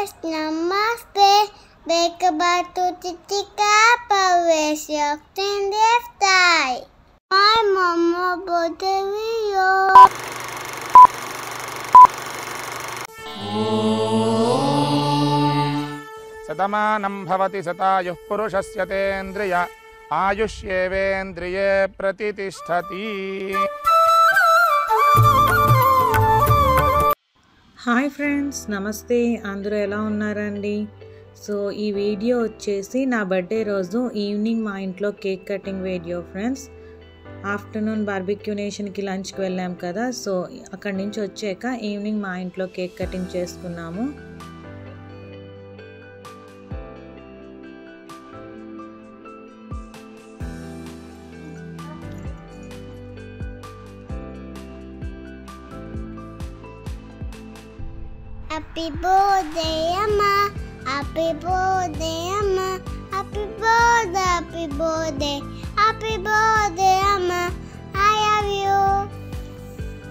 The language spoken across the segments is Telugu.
Parvesh, Namaste. Bekabatu Titika Parvesh, Yaktin Devtai. My mama Bodavio. Shatamanam భవతి శతాయుః పురుషస్య తేంద్రియ ఆయుష్యేవేంద్రియే ప్రతిష్టతి హాయ్ ఫ్రెండ్స్ నమస్తే అందరూ ఎలా ఉన్నారండి సో ఈ వీడియో వచ్చేసి నా బర్త్డే రోజు ఈవినింగ్ మా ఇంట్లో cake cutting video friends afternoon barbecue నేషన్కి లంచ్కి వెళ్ళాం కదా సో అక్కడి నుంచి వచ్చాక ఈవినింగ్ మా ఇంట్లో కేక్ కటింగ్ చేసుకున్నాము Happy birthday, Amma. Happy birthday, Amma. Happy birthday, happy birthday. Happy birthday, Amma. I love you.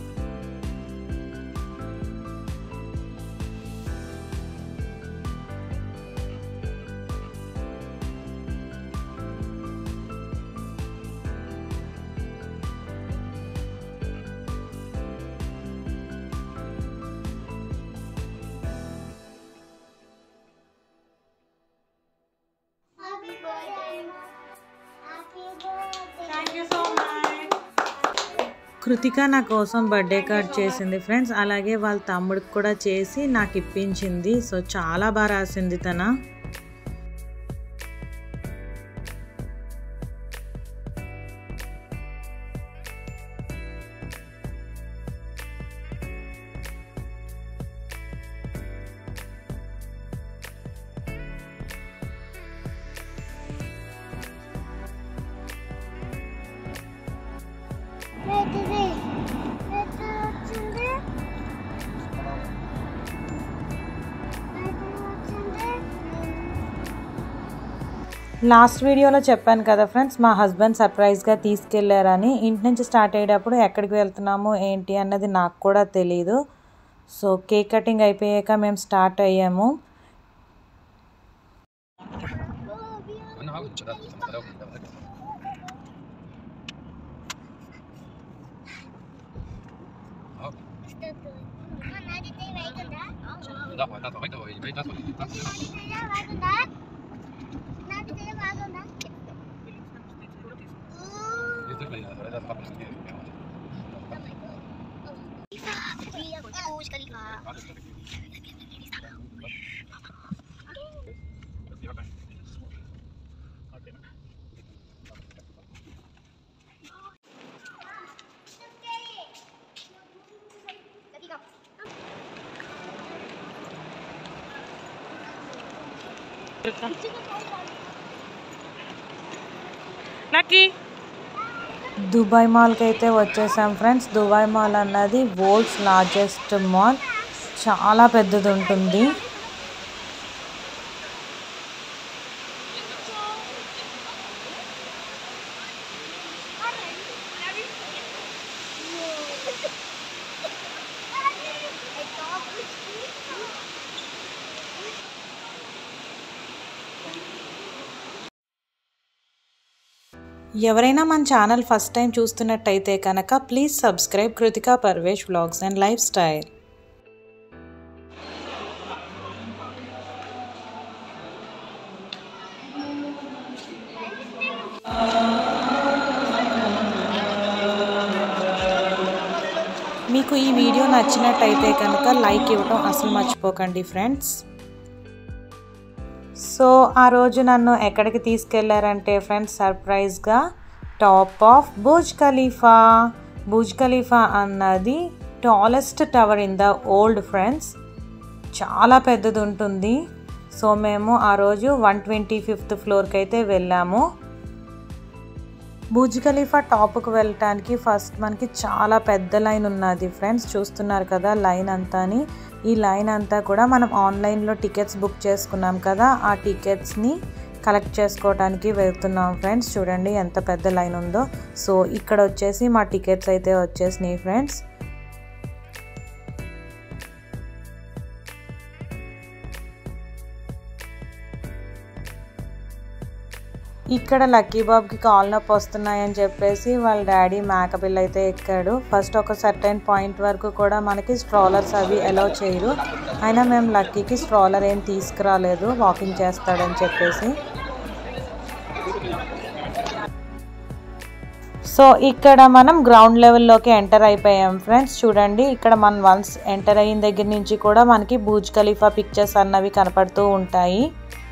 Happy birthday, Amma. Happy birthday. Thank you so much. Kritika నా కోసం బర్త్డే కార్డ్ చేసింది ఫ్రెండ్స్ అలాగే వాళ్ళ తమ్ముడికి కూడా చేసి నాకు ఇప్పించింది సో చాలా బాగా రాసింది తన ఏంటిది? ఎక్కడ వచ్చింది? ఎక్కడ వచ్చింది? లాస్ట్ వీడియోలో చెప్పాను కదా ఫ్రెండ్స్ మా హస్బెండ్ సర్ప్రైజ్గా తీసుకెళ్లారని ఇంటి నుంచి స్టార్ట్ అయ్యేటప్పుడు ఎక్కడికి వెళ్తున్నాము ఏంటి అన్నది నాకు కూడా తెలీదు సో కేక్ కటింగ్ అయిపోయాక మేము స్టార్ట్ అయ్యాము అమ్మ, నాకైతే వేయకుండా? నాకైతే బాగుందా? నాకైతే బాగుందా? దుబాయ్ మాల్కి అయితే వచ్చేసాం ఫ్రెండ్స్ దుబాయ్ మాల్ అన్నది వరల్డ్స్ లార్జెస్ట్ మాల్ చాలా పెద్దది ఉంటుంది ఎవరైనా మన ఛానల్ ఫస్ట్ టైం చూస్తున్నట్టయితే కనుక please subscribe Kritika Parvesh vlogs and lifestyle మీకు ఈ వీడియో నచ్చినట్టయితే కనుక లైక్ ఇవ్వటం అసలు మర్చిపోకండి ఫ్రెండ్స్ సో ఆ రోజు నన్ను ఎక్కడికి తీసుకెళ్లారంటే ఫ్రెండ్స్ సర్ప్రైజ్గా top of Burj Khalifa Burj Khalifa అన్నది tallest tower in the world friends చాలా పెద్దది ఉంటుంది సో మేము ఆ రోజు వన్ ట్వంటీ ఫిఫ్త్ ఫ్లోర్కి అయితే వెళ్ళాము బుజ్ ఖలీఫా టాప్కి వెళ్ళటానికి ఫస్ట్ మనకి చాలా పెద్ద లైన్ ఉన్నది ఫ్రెండ్స్ చూస్తున్నారు కదా లైన్ అంతాని ఈ లైన్ అంతా కూడా మనం ఆన్లైన్లో టికెట్స్ బుక్ చేసుకున్నాం కదా ఆ టికెట్స్ని కలెక్ట్ చేసుకోవడానికి వెళ్తున్నాం ఫ్రెండ్స్ చూడండి ఎంత పెద్ద లైన్ ఉందో సో ఇక్కడ వచ్చేసి మా టికెట్స్ అయితే వచ్చేసినాయి ఫ్రెండ్స్ ఇక్కడ లక్కీ బాబ్కి కాల్ నొప్పి వస్తున్నాయని చెప్పేసి వాళ్ళ డాడీ మేకపిల్ల అయితే ఎక్కాడు ఫస్ట్ ఒక సర్టైన్ పాయింట్ వరకు కూడా మనకి స్ట్రాలర్స్ అవి అలౌ చేయరు అయినా మేము లక్కీకి స్ట్రాలర్ ఏం తీసుకురాలేదు వాకింగ్ చేస్తాడని చెప్పేసి సో ఇక్కడ మనం గ్రౌండ్ లెవెల్లోకి ఎంటర్ అయిపోయాం ఫ్రెండ్స్ చూడండి ఇక్కడ మనం వన్స్ ఎంటర్ అయిన దగ్గర నుంచి కూడా మనకి బూజ్ ఖలీఫా పిక్చర్స్ అన్నవి కనపడుతూ ఉంటాయి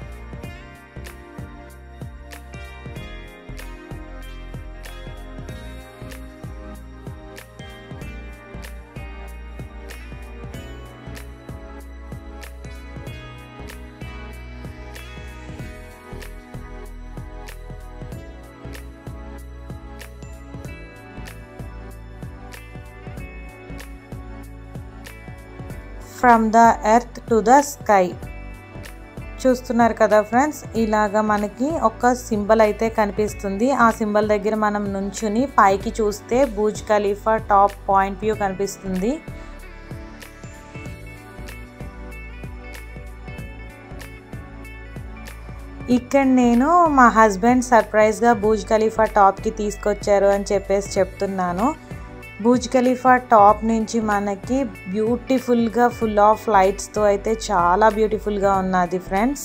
from the earth to the sky చూస్తున్నారు కదా ఫ్రెండ్స్ ఇలాగా మనకి ఒక సింబల్ అయితే కనిపిస్తుంది ఆ సింబల్ దగ్గర మనం నుంచుని పైకి చూస్తే Burj Khalifa top point view కనిపిస్తుంది ఇక్కడ నేను మా హస్బెండ్ సర్ప్రైజ్గా బూజ్ ఖలీఫా టాప్కి తీసుకొచ్చారు అని చెప్పేసి చెప్తున్నాను బూజ్ ఖలీఫా టాప్ నుంచి మనకి బ్యూటిఫుల్గా ఫుల్ ఆఫ్ లైట్స్తో అయితే చాలా బ్యూటిఫుల్గా ఉన్నది ఫ్రెండ్స్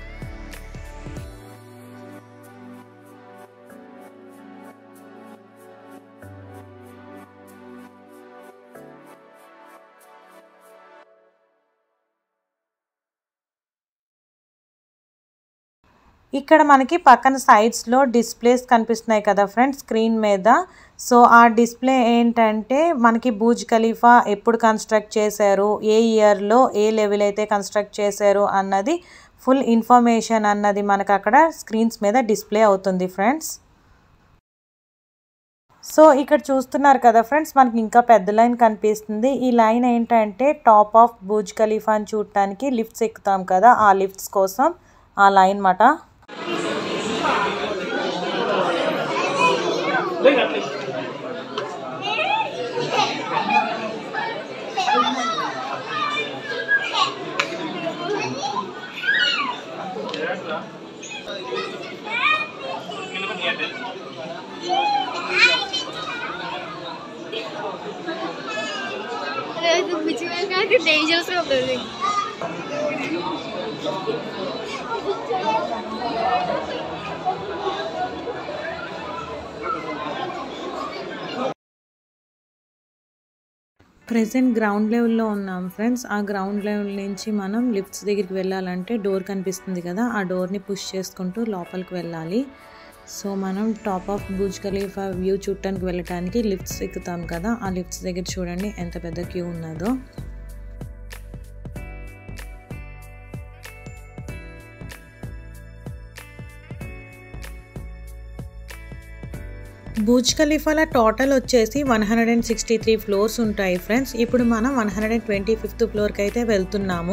ఇక్కడ మనకి పక్కన సైడ్స్లో డిస్ప్లేస్ కనిపిస్తున్నాయి కదా ఫ్రెండ్స్ స్క్రీన్ మీద సో ఆ డిస్ప్లే ఏంటంటే మనకి బూజ్ ఖలీఫా ఎప్పుడు కన్స్ట్రక్ట్ చేశారు ఏ ఇయర్లో ఏ లెవెల్ అయితే కన్స్ట్రక్ట్ చేశారు అన్నది ఫుల్ ఇన్ఫర్మేషన్ అన్నది మనకు అక్కడ స్క్రీన్స్ మీద డిస్ప్లే అవుతుంది ఫ్రెండ్స్ సో ఇక్కడ చూస్తున్నారు కదా ఫ్రెండ్స్ మనకి ఇంకా పెద్ద లైన్ కనిపిస్తుంది ఈ లైన్ ఏంటంటే టాప్ ఆఫ్ బూజ్ ఖలీఫాని చూడటానికి లిఫ్ట్స్ ఎక్కుతాం కదా ఆ లిఫ్ట్స్ కోసం ఆ లైన్ మాట Adesso mi ci venga anche dangerous probably. Present ground లెవెల్లో ఉన్నాం ఫ్రెండ్స్ ఆ గ్రౌండ్ లెవెల్ నుంచి మనం లిఫ్ట్స్ దగ్గరికి వెళ్ళాలంటే డోర్ కనిపిస్తుంది కదా ఆ డోర్ని పుష్ చేసుకుంటూ లోపలికి వెళ్ళాలి సో మనం top of Burj Khalifa view చూడటానికి వెళ్ళటానికి లిఫ్ట్స్ ఎక్కుతాం కదా ఆ లిఫ్ట్స్ దగ్గర చూడండి ఎంత పెద్ద క్యూ ఉన్నదో బూజ్ ఖలీఫాల టోటల్ వచ్చేసి one hundred and sixty three floors ఉంటాయి ఫ్రెండ్స్ ఇప్పుడు మనం one hundred and twenty fifth ఫ్లోర్కి అయితే వెళ్తున్నాము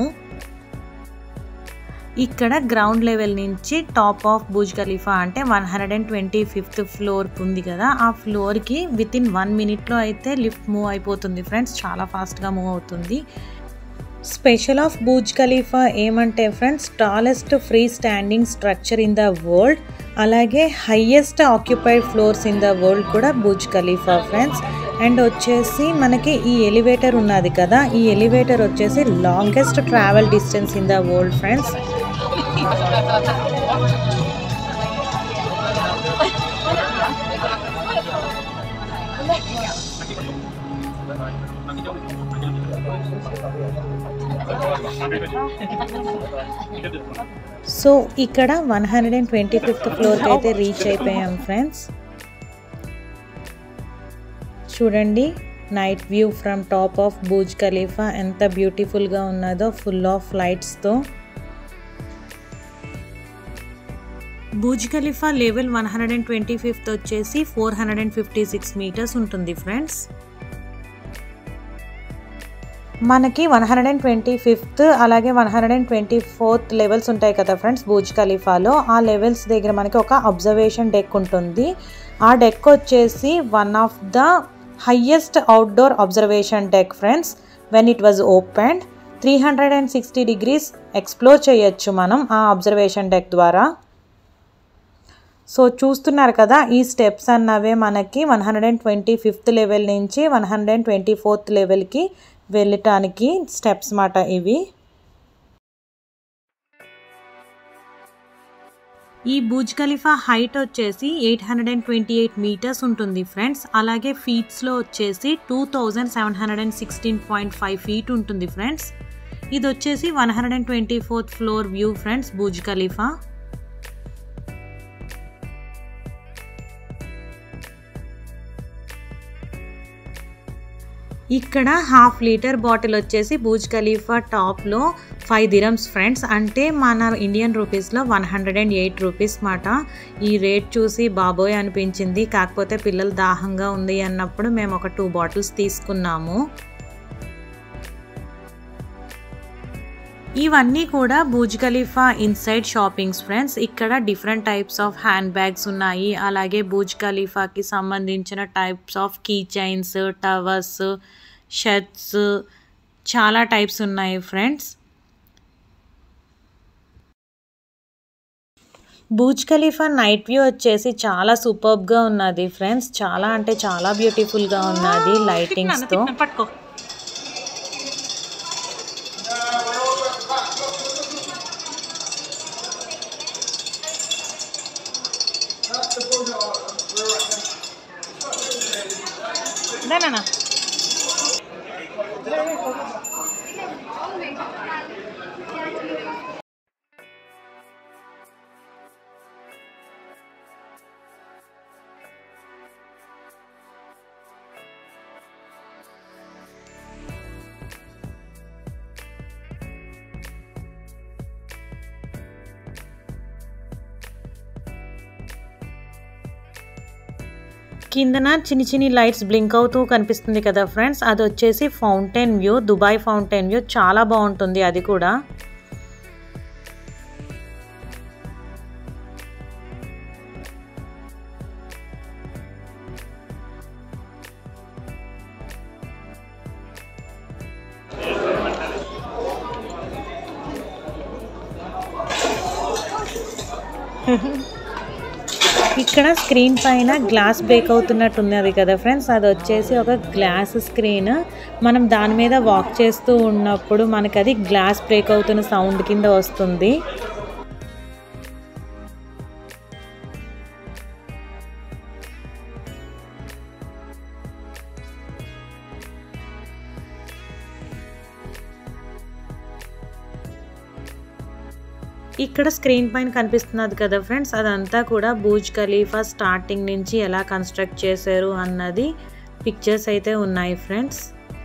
ఇక్కడ గ్రౌండ్ లెవెల్ నుంచి టాప్ ఆఫ్ బూజ్ ఖలీఫా అంటే one hundred and twenty fifth floor ఉంది కదా ఆ ఫ్లోర్కి విత్ ఇన్ వన్ మినిట్లో అయితే లిఫ్ట్ మూవ్ అయిపోతుంది ఫ్రెండ్స్ చాలా ఫాస్ట్గా మూవ్ అవుతుంది స్పెషల్ ఆఫ్ బూజ్ ఖలీఫా ఏమంటే friends tallest free standing structure in the world అలాగే highest occupied floors in the world కూడా బూజ్ ఖలీఫా ఫ్రెండ్స్ అండ్ వచ్చేసి మనకి ఈ ఎలివేటర్ ఉన్నది కదా ఈ ఎలివేటర్ వచ్చేసి longest travel distance in the world friends so ఇక్కడ one hundred and twenty fifth ఫ్లోర్కి అయితే రీచ్ అయిపోయాం ఫ్రెండ్స్ చూడండి night view from top of Burj Khalifa ఎంత బ్యూటిఫుల్గా ఉన్నదో ఫుల్ ఆఫ్ లైట్స్తో Burj Khalifa level one hundred and twenty fifth వచ్చేసి four hundred and fifty six metres ఉంటుంది ఫ్రెండ్స్ మనకి one hundred and twenty fifth అలాగే one hundred and twenty fourth levels ఉంటాయి కదా ఫ్రెండ్స్ బూజ్ ఖలీఫాలో ఆ లెవెల్స్ దగ్గర మనకి ఒక అబ్జర్వేషన్ డెక్ ఉంటుంది ఆ డెక్ వచ్చేసి one of the highest outdoor observation deck friends when it was opened three hundred and sixty degrees explore చేయొచ్చు మనం ఆ అబ్జర్వేషన్ డెక్ ద్వారా సో చూస్తున్నారు కదా ఈ స్టెప్స్ అన్నవే మనకి one hundred and twenty fifth level నుంచి one hundred and twenty fourth లెవెల్కి వెళ్ళటానికి స్టెప్స్ మాట ఇవి ఈ బుజ్ ఖలీఫా హైట్ వచ్చేసి eight hundred and twenty eight metres ఉంటుంది ఫ్రెండ్స్ అలాగే ఫీట్స్లో వచ్చేసి two thousand seven hundred and sixteen point five feet ఉంటుంది ఫ్రెండ్స్ ఇది వచ్చేసి one hundred and twenty fourth floor view friends Burj Khalifa ఇక్కడ హాఫ్ లీటర్ బాటిల్ వచ్చేసి బూజ్ ఖలీఫా టాప్లో ఫైవ్ దిరమ్స్ ఫ్రెండ్స్ అంటే మన ఇండియన్ రూపీస్లో one hundred and eight rupees మాట ఈ రేట్ చూసి బాబోయ్ అనిపించింది కాకపోతే పిల్లలు దాహంగా ఉంది అన్నప్పుడు మేము ఒక టూ బాటిల్స్ తీసుకున్నాము ఇవన్నీ కూడా Burj Khalifa inside shoppings friends ఇక్కడ different types of handbags ఉన్నాయి అలాగే బూజ్ ఖలీఫాకి సంబంధించిన types of key chains towers shirts చాలా టైప్స్ ఉన్నాయి friends Burj Khalifa night view వచ్చేసి చాలా సూపర్బ్గా ఉన్నది ఫ్రెండ్స్ చాలా అంటే చాలా బ్యూటిఫుల్గా ఉన్నది లైటింగ్స్తో పట్టుకో దానా కిందన చిన్ని చిన్ని లైట్స్ బ్లింక్ అవుతూ కనిపిస్తుంది కదా ఫ్రెండ్స్ అది వచ్చేసి fountain view Dubai fountain view చాలా బాగుంటుంది అది కూడా ఇక్కడ స్క్రీన్ పైన గ్లాస్ బ్రేక్ అవుతున్నట్టు ఉన్నది కదా ఫ్రెండ్స్ అది వచ్చేసి ఒక గ్లాస్ స్క్రీన్ మనం దాని మీద వాక్ చేస్తూ ఉన్నప్పుడు మనకి అది గ్లాస్ బ్రేక్ అవుతున్న సౌండ్ కింద వస్తుంది ఇక్కడ స్క్రీన్ పైన కనిపిస్తున్నది కదా ఫ్రెండ్స్ అదంతా కూడా బూజ్ ఖలీఫా స్టార్టింగ్ నుంచి ఎలా కన్స్ట్రక్ట్ చేశారు అన్నది పిక్చర్స్ అయితే ఉన్నాయి friends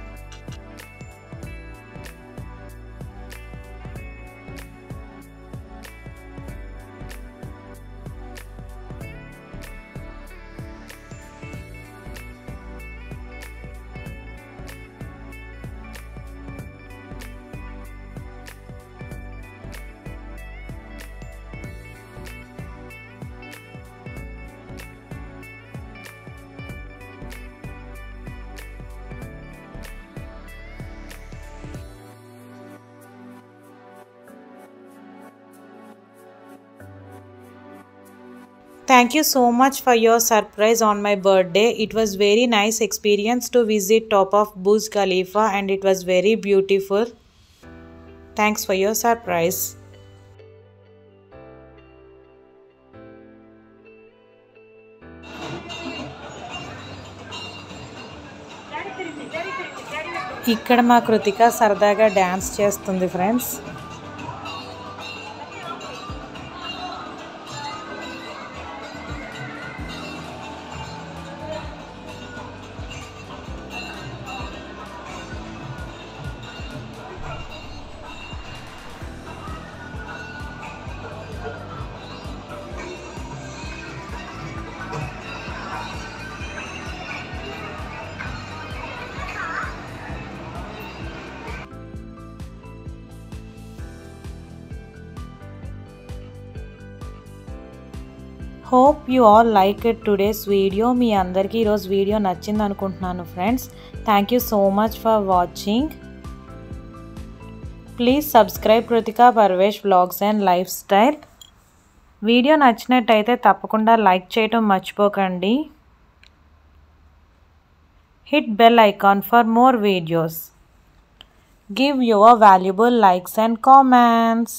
Thank you so much for your surprise on my birthday. It was very nice experience to visit top of Burj Khalifa and it was very beautiful. Thanks for your surprise. ఇక్కడ మా కృతిక సరదాగా డ్యాన్స్ చేస్తుంది friends hope you all like it today's video మీ అందరికీ ఈరోజు వీడియో నచ్చింది అనుకుంటున్నాను friends thank you so much for watching please subscribe Kritika Parvesh vlogs and lifestyle video నచ్చినట్టయితే తప్పకుండా లైక్ చేయటం మర్చిపోకండి hit bell icon for more videos give your valuable likes and comments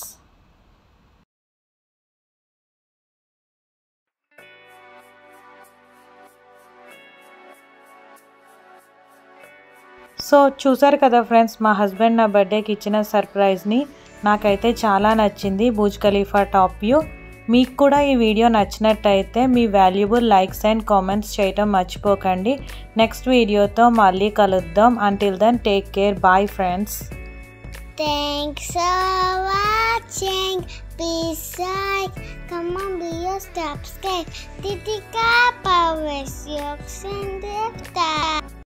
so చూసారు కదా ఫ్రెండ్స్ మా హస్బెండ్ నా బర్త్డేకి ఇచ్చిన సర్ప్రైజ్ని నాకైతే చాలా నచ్చింది బూజ్ ఖలీఫా టాప్ వ్యూ మీకు కూడా ఈ వీడియో నచ్చినట్టయితే మీ వాల్యుబుల్ లైక్స్ అండ్ కామెంట్స్ చేయటం మర్చిపోకండి నెక్స్ట్ వీడియోతో మళ్ళీ కలుద్దాం until then take care bye friends Thanks for watching. Please like, comment below, subscribe. Titika Powers, Yorks and Lifter.